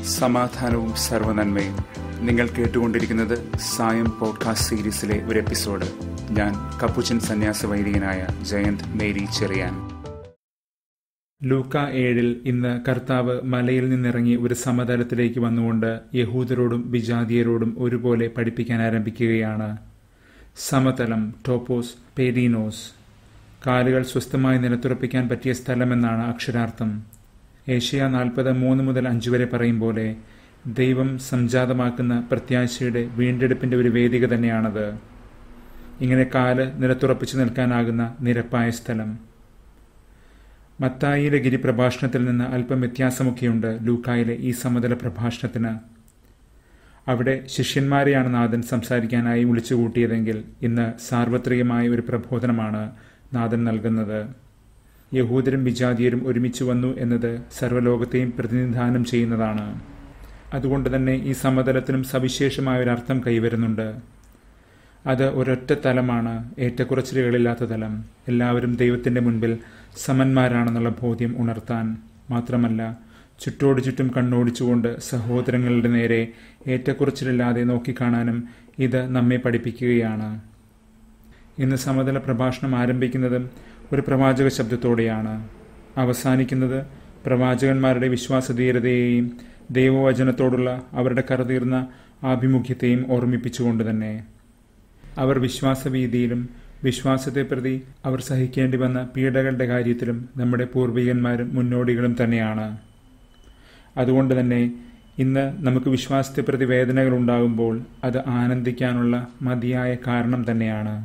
സമാധാനവും സർവനന്മയും നിങ്ങൾ കേട്ടുകൊണ്ടിരിക്കുന്നത് സായം പോഡ്കാസ്റ്റ് സീരീസിലെ ഒരു എപ്പിസോഡ് ഞാൻ കപ്പുച്ചൻ സന്യാസ വൈദികനായ ജയന്ത് മേരി ചെറിയാൻ ലൂക്ക ഏഴിൽ ഇന്ന് കർത്താവ് മലയിൽ നിന്നിറങ്ങി ഒരു സമതലത്തിലേക്ക് വന്നുകൊണ്ട് യഹൂദരോടും വിജാതീയരോടും ഒരുപോലെ പഠിപ്പിക്കാൻ ആരംഭിക്കുകയാണ് സമതലം ടോപ്പോസ് പേരീനോസ് കാലുകൾ സ്വസ്ഥമായി നിലത്തുറപ്പിക്കാൻ പറ്റിയ സ്ഥലമെന്നാണ് അക്ഷരാർത്ഥം ഏഷ്യ നാൽപ്പത് മൂന്ന് മുതൽ അഞ്ച് വരെ പറയും പോലെ ദൈവം സംജാതമാക്കുന്ന പ്രത്യാശയുടെ വീണ്ടെടുപ്പിന്റെ ഒരു വേദിക തന്നെയാണത് ഇങ്ങനെ കാല് നിലത്തുറപ്പിച്ചു നിൽക്കാനാകുന്ന നിരപ്പായ സ്ഥലം മത്തായിയിലെ ഗിരിപ്രഭാഷണത്തിൽ നിന്ന് അല്പം വ്യത്യാസമൊക്കെയുണ്ട് ലൂക്കായിലെ ഈ സമതല പ്രഭാഷണത്തിന് അവിടെ ശിഷ്യന്മാരെയാണ് നാഥൻ സംസാരിക്കാനായി വിളിച്ചുകൂട്ടിയതെങ്കിൽ ഇന്ന് സാർവത്രികമായ ഒരു പ്രബോധനമാണ് നാഥൻ നൽകുന്നത് യഹൂദരും വിജാതീയരും ഒരുമിച്ച് വന്നു എന്നത് സർവ്വലോകത്തെയും പ്രതിനിധാനം ചെയ്യുന്നതാണ് അതുകൊണ്ട് തന്നെ ഈ സമതലത്തിനും സവിശേഷമായ ഒരു അർത്ഥം കൈവരുന്നുണ്ട് അത് ഒരൊറ്റ തലമാണ് ഏറ്റക്കുറച്ചിലുകളില്ലാത്ത തലം എല്ലാവരും ദൈവത്തിന്റെ മുൻപിൽ സമന്മാരാണെന്നുള്ള ബോധ്യം ഉണർത്താൻ മാത്രമല്ല ചുറ്റോട് ചുറ്റും കണ്ണോടിച്ചുകൊണ്ട് സഹോദരങ്ങളുടെ നേരെ ഏറ്റക്കുറച്ചിലില്ലാതെ നോക്കിക്കാണാനും ഇത് നമ്മെ പഠിപ്പിക്കുകയാണ് ഇന്ന് സമതല പ്രഭാഷണം ആരംഭിക്കുന്നതും ഒരു പ്രവാചക ശബ്ദത്തോടെയാണ് അവസാനിക്കുന്നത് പ്രവാചകന്മാരുടെ വിശ്വാസധീരതയെയും ദൈവവചനത്തോടുള്ള അവരുടെ കറതീർന്ന ആഭിമുഖ്യത്തെയും ഓർമ്മിപ്പിച്ചുകൊണ്ട് തന്നെ അവർ വിശ്വാസവീതിയിലും വിശ്വാസത്തെ പ്രതി അവർ സഹിക്കേണ്ടി വന്ന പീഡകളുടെ കാര്യത്തിലും നമ്മുടെ പൂർവികന്മാരും മുന്നോടികളും തന്നെയാണ് അതുകൊണ്ട് തന്നെ ഇന്ന് നമുക്ക് വിശ്വാസത്തെ പ്രതി വേദനകൾ ഉണ്ടാകുമ്പോൾ അത് ആനന്ദിക്കാനുള്ള മതിയായ കാരണം തന്നെയാണ്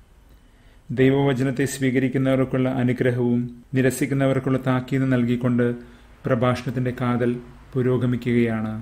ദൈവവചനത്തെ സ്വീകരിക്കുന്നവർക്കുള്ള അനുഗ്രഹവും നിരസിക്കുന്നവർക്കുള്ള താക്കീത് നൽകിക്കൊണ്ട് പ്രഭാഷണത്തിന്റെ കാതൽ പുരോഗമിക്കുകയാണ്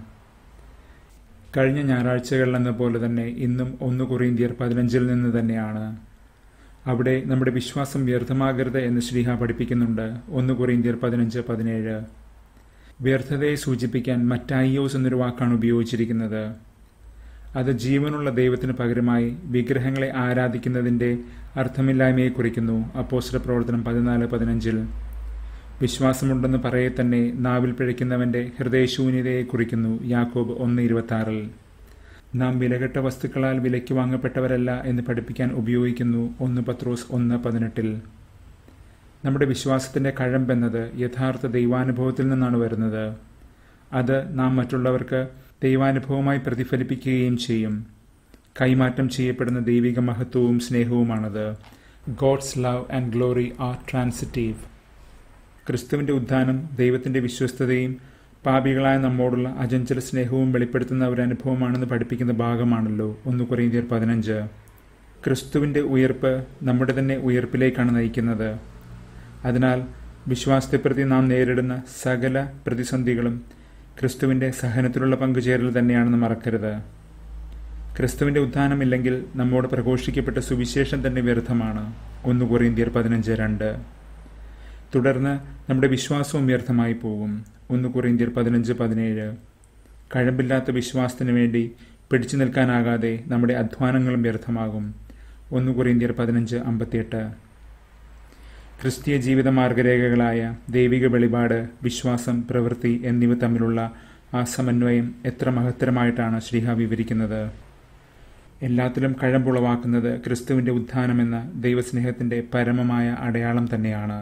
കഴിഞ്ഞ ഞായറാഴ്ചകളിൽ എന്ന പോലെ തന്നെ ഇന്നും ഒന്ന് കൊറിയന്തിയർ പതിനഞ്ചിൽ നിന്ന് തന്നെയാണ് അവിടെ നമ്മുടെ വിശ്വാസം വ്യർത്ഥമാകരുത് എന്ന് ശ്രീഹ പഠിപ്പിക്കുന്നുണ്ട് ഒന്ന് കൊറിയന്തിയർ പതിനഞ്ച് പതിനേഴ് വ്യർത്ഥതയെ സൂചിപ്പിക്കാൻ മറ്റായിയോസ് എന്നൊരു വാക്കാണ് ഉപയോഗിച്ചിരിക്കുന്നത് അത് ജീവനുള്ള ദൈവത്തിന് പകരമായി വിഗ്രഹങ്ങളെ ആരാധിക്കുന്നതിന്റെ അർത്ഥമില്ലായ്മയെ കുറിക്കുന്നു അപ്പോസ്റ്റർ പ്രവർത്തനം പതിനാല് പതിനഞ്ചിൽ വിശ്വാസമുണ്ടെന്ന് പറയെ തന്നെ നാവിൽ പിഴയ്ക്കുന്നവന്റെ ഹൃദയശൂന്യതയെ കുറിക്കുന്നു യാക്കോബ് ഒന്ന് ഇരുപത്തി ആറിൽ നാം വിലകെട്ട വസ്തുക്കളാൽ വിലയ്ക്ക് വാങ്ങപ്പെട്ടവരല്ല എന്ന് പഠിപ്പിക്കാൻ ഉപയോഗിക്കുന്നു ഒന്ന് പത്രോസ് ഒന്ന് പതിനെട്ടിൽ നമ്മുടെ വിശ്വാസത്തിന്റെ കഴമ്പെന്നത് യഥാർത്ഥ ദൈവാനുഭവത്തിൽ നിന്നാണ് വരുന്നത് അത് നാം മറ്റുള്ളവർക്ക് ദൈവാനുഭവമായി പ്രതിഫലിപ്പിക്കുകയും ചെയ്യും കൈമാറ്റം ചെയ്യപ്പെടുന്ന ദൈവിക മഹത്വവും സ്നേഹവുമാണത് God's love and glory are transitive ക്രിസ്തുവിന്റെ ഉദ്ധാനം ദൈവത്തിന്റെ വിശ്വസ്തതയും പാപികളായ നമ്മോടുള്ള അജഞ്ചല സ്നേഹവും വെളിപ്പെടുത്തുന്ന ഒരു അനുഭവമാണെന്ന് പഠിപ്പിക്കുന്ന ഭാഗമാണല്ലോ ഒന്ന് കുറേന്ത്യർ പതിനഞ്ച് ക്രിസ്തുവിന്റെ ഉയർപ്പ് നമ്മുടെ തന്നെ ഉയർപ്പിലേക്കാണ് നയിക്കുന്നത് അതിനാൽ വിശ്വാസത്തെ പ്രതി നാം നേരിടുന്ന സകല പ്രതിസന്ധികളും ക്രിസ്തുവിന്റെ സഹനത്തിലുള്ള പങ്കുചേരൽ തന്നെയാണെന്ന് മറക്കരുത് ക്രിസ്തുവിന്റെ ഉദ്ധാനമില്ലെങ്കിൽ നമ്മോട് പ്രഘോഷിക്കപ്പെട്ട സുവിശേഷം തന്നെ വ്യർത്ഥമാണ് ഒന്ന് കൊറിയന്തിയർ പതിനഞ്ച് രണ്ട് തുടർന്ന് നമ്മുടെ വിശ്വാസവും വ്യർത്ഥമായി പോകും ഒന്ന് കൊറിയന്തിയർ പതിനഞ്ച് പതിനേഴ് കഴമ്പില്ലാത്ത വിശ്വാസത്തിനു വേണ്ടി പിടിച്ചു നിൽക്കാനാകാതെ നമ്മുടെ അധ്വാനങ്ങളും വ്യർത്ഥമാകും ഒന്ന് കൊറിയന്തിയർ പതിനഞ്ച് അമ്പത്തിയെട്ട് ക്രിസ്തീയ ജീവിത മാർഗരേഖകളായ ദൈവിക വെളിപാട് വിശ്വാസം പ്രവൃത്തി എന്നിവ തമ്മിലുള്ള ആ സമന്വയം എത്ര മഹത്തരമായിട്ടാണ് ശ്രീഹ വിവരിക്കുന്നത് എല്ലാത്തിലും കഴമ്പുളവാക്കുന്നത് ക്രിസ്തുവിന്റെ ഉത്ഥാനമെന്ന ദൈവസ്നേഹത്തിന്റെ പരമമായ അടയാളം തന്നെയാണ്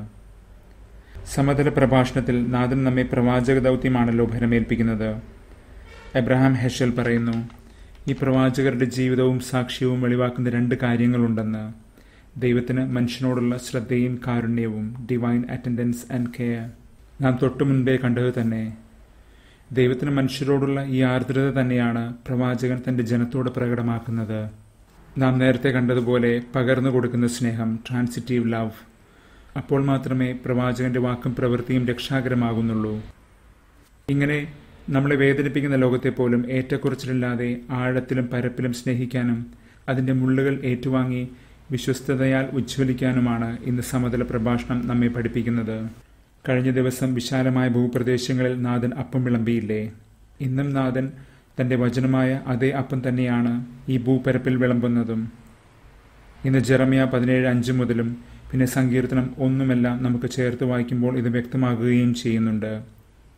സമതല പ്രഭാഷണത്തിൽ നാഥൻ നമ്മെ പ്രവാചക ദൗത്യമാണല്ലോ ഭരമേൽപ്പിക്കുന്നത് എബ്രഹാം ഹെഷൽ പറയുന്നു ഈ പ്രവാചകരുടെ ജീവിതവും സാക്ഷ്യവും വെളിവാക്കുന്ന രണ്ട് കാര്യങ്ങളുണ്ടെന്ന് ദൈവത്തിന് മനുഷ്യനോടുള്ള ശ്രദ്ധയും കാരുണ്യവും ഡിവൈൻ അറ്റൻഡൻസ് ആൻഡ് കെയർ നാം തൊട്ടു മുൻപേ കണ്ടത് തന്നെ ദൈവത്തിന് മനുഷ്യരോടുള്ള ഈ ആർദ്രത തന്നെയാണ് പ്രവാചകൻ തന്റെ ജനത്തോട് പ്രകടമാക്കുന്നത് നാം നേരത്തെ കണ്ടതുപോലെ പകർന്നു കൊടുക്കുന്ന സ്നേഹം ട്രാൻസിറ്റീവ് ലവ് അപ്പോൾ മാത്രമേ പ്രവാചകന്റെ വാക്കും പ്രവൃത്തിയും രക്ഷാകരമാകുന്നുള്ളൂ ഇങ്ങനെ നമ്മളെ വേദനിപ്പിക്കുന്ന ലോകത്തെ പോലും ഏറ്റക്കുറച്ചിലില്ലാതെ ആഴത്തിലും പരപ്പിലും സ്നേഹിക്കാനും അതിന്റെ മുള്ളുകൾ ഏറ്റുവാങ്ങി വിശ്വസ്തതയാൽ ഉജ്ജ്വലിക്കാനുമാണ് ഇന്ന് സമതല പ്രഭാഷണം നമ്മെ പഠിപ്പിക്കുന്നത് കഴിഞ്ഞ ദിവസം വിശാലമായ ഭൂപ്രദേശങ്ങളിൽ നാഥൻ അപ്പം വിളമ്പിയില്ലേ ഇന്നും നാഥൻ തന്റെ വചനമായ അതേ അപ്പം തന്നെയാണ് ഈ ഭൂപരപ്പിൽ വിളമ്പുന്നതും ഇന്ന് ജെറമിയ പതിനേഴ് അഞ്ച് മുതലും പിന്നെ സങ്കീർത്തനം ഒന്നുമെല്ലാം നമുക്ക് ചേർത്ത് വായിക്കുമ്പോൾ ഇത് വ്യക്തമാകുകയും ചെയ്യുന്നുണ്ട്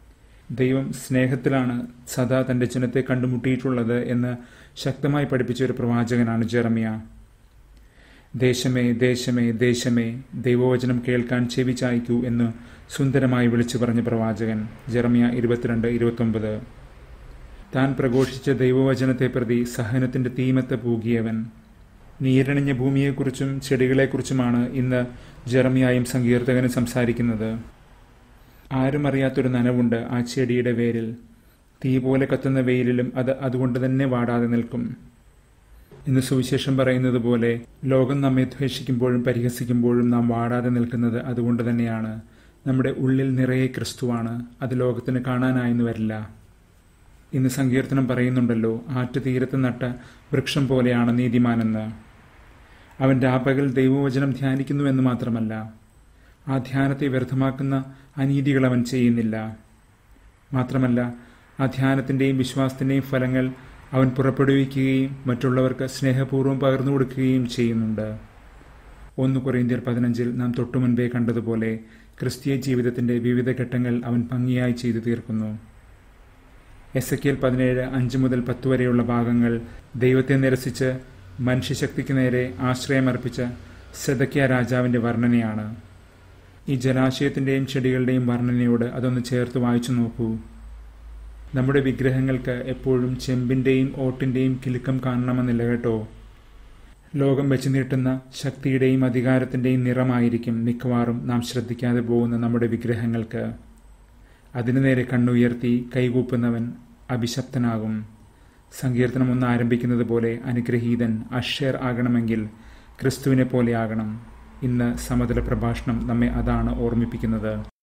ദൈവം സ്നേഹത്തിലാണ് സദാ തന്റെ ജനത്തെ കണ്ടുമുട്ടിയിട്ടുള്ളത് എന്ന് ശക്തമായി പഠിപ്പിച്ച ഒരു പ്രവാചകനാണ് ജെറമിയ ദേശമേ ദേശമേ ദേശമേ ദൈവവചനം കേൾക്കാൻ ചെവി ചായ്ക്കൂ എന്ന് സുന്ദരമായി വിളിച്ചു പറഞ്ഞ പ്രവാചകൻ ജെറമിയ ഇരുപത്തിരണ്ട് ഇരുപത്തൊമ്പത് താൻ പ്രഘോഷിച്ച ദൈവവചനത്തെ പ്രതി സഹനത്തിന്റെ തീമത്തെ പൂകിയവൻ നീരണിഞ്ഞ ഭൂമിയെക്കുറിച്ചും ചെടികളെക്കുറിച്ചുമാണ് ഇന്ന് ജെറമിയായും സങ്കീർത്തകനും സംസാരിക്കുന്നത് ആരും അറിയാത്തൊരു നനവുണ്ട് ആ ചെടിയുടെ വേരിൽ തീ പോലെ കത്തുന്ന വെയിലിലും അത് അതുകൊണ്ട് തന്നെ വാടാതെ നിൽക്കും ഇന്ന് സുവിശേഷം പറയുന്നത് പോലെ ലോകം നമ്മെ ദ്വേഷിക്കുമ്പോഴും പരിഹസിക്കുമ്പോഴും നാം വാടാതെ നിൽക്കുന്നത് അതുകൊണ്ട് തന്നെയാണ് നമ്മുടെ ഉള്ളിൽ നിറയെ ക്രിസ്തുവാണ് അത് ലോകത്തിന് കാണാനായെന്ന് വരില്ല ഇന്ന് സങ്കീർത്തനം പറയുന്നുണ്ടല്ലോ ആറ്റുതീരത്ത് നട്ട വൃക്ഷം പോലെയാണ് നീതിമാനെന്ന് അവൻ രാപകൽ ദൈവവചനം ധ്യാനിക്കുന്നുവെന്ന് മാത്രമല്ല ആ ധ്യാനത്തെ വ്യർത്ഥമാക്കുന്ന അനീതികൾ അവൻ ചെയ്യുന്നില്ല മാത്രമല്ല ആ ധ്യാനത്തിൻ്റെയും വിശ്വാസത്തിൻ്റെയും ഫലങ്ങൾ അവൻ പുറപ്പെടുവിക്കുകയും മറ്റുള്ളവർക്ക് സ്നേഹപൂർവ്വം പകർന്നു കൊടുക്കുകയും ചെയ്യുന്നുണ്ട് ഒന്ന് കൊറിയന്ത്യർ പതിനഞ്ചിൽ നാം തൊട്ടുമുൻപേ കണ്ടതുപോലെ ക്രിസ്തീയ ജീവിതത്തിന്റെ വിവിധ ഘട്ടങ്ങൾ അവൻ ഭംഗിയായി ചെയ്തു തീർക്കുന്നു എസ് എ പതിനേഴ് അഞ്ച് മുതൽ പത്ത് വരെയുള്ള ഭാഗങ്ങൾ ദൈവത്തെ നിരസിച്ച് മനുഷ്യശക്തിക്ക് നേരെ ആശ്രയമർപ്പിച്ച സെതക്യ രാജാവിന്റെ വർണ്ണനയാണ് ഈ ജലാശയത്തിന്റെയും ചെടികളുടെയും വർണ്ണനയോട് അതൊന്ന് ചേർത്ത് വായിച്ചു നോക്കൂ നമ്മുടെ വിഗ്രഹങ്ങൾക്ക് എപ്പോഴും ചെമ്പിന്റെയും ഓട്ടിന്റെയും കിലുക്കം കാണണമെന്നില്ല കേട്ടോ ലോകം വെച്ച് നീട്ടുന്ന ശക്തിയുടെയും അധികാരത്തിന്റെയും നിറമായിരിക്കും മിക്കവാറും നാം ശ്രദ്ധിക്കാതെ പോകുന്ന നമ്മുടെ വിഗ്രഹങ്ങൾക്ക് അതിനു നേരെ കണ്ണുയർത്തി കൈകൂപ്പുന്നവൻ അഭിശപ്തനാകും സങ്കീർത്തനം ഒന്ന് ആരംഭിക്കുന്നത് പോലെ അനുഗ്രഹീതൻ അഷേർ ആകണമെങ്കിൽ ക്രിസ്തുവിനെ പോലെ ആകണം ഇന്ന് സമതല പ്രഭാഷണം നമ്മെ അതാണ് ഓർമ്മിപ്പിക്കുന്നത്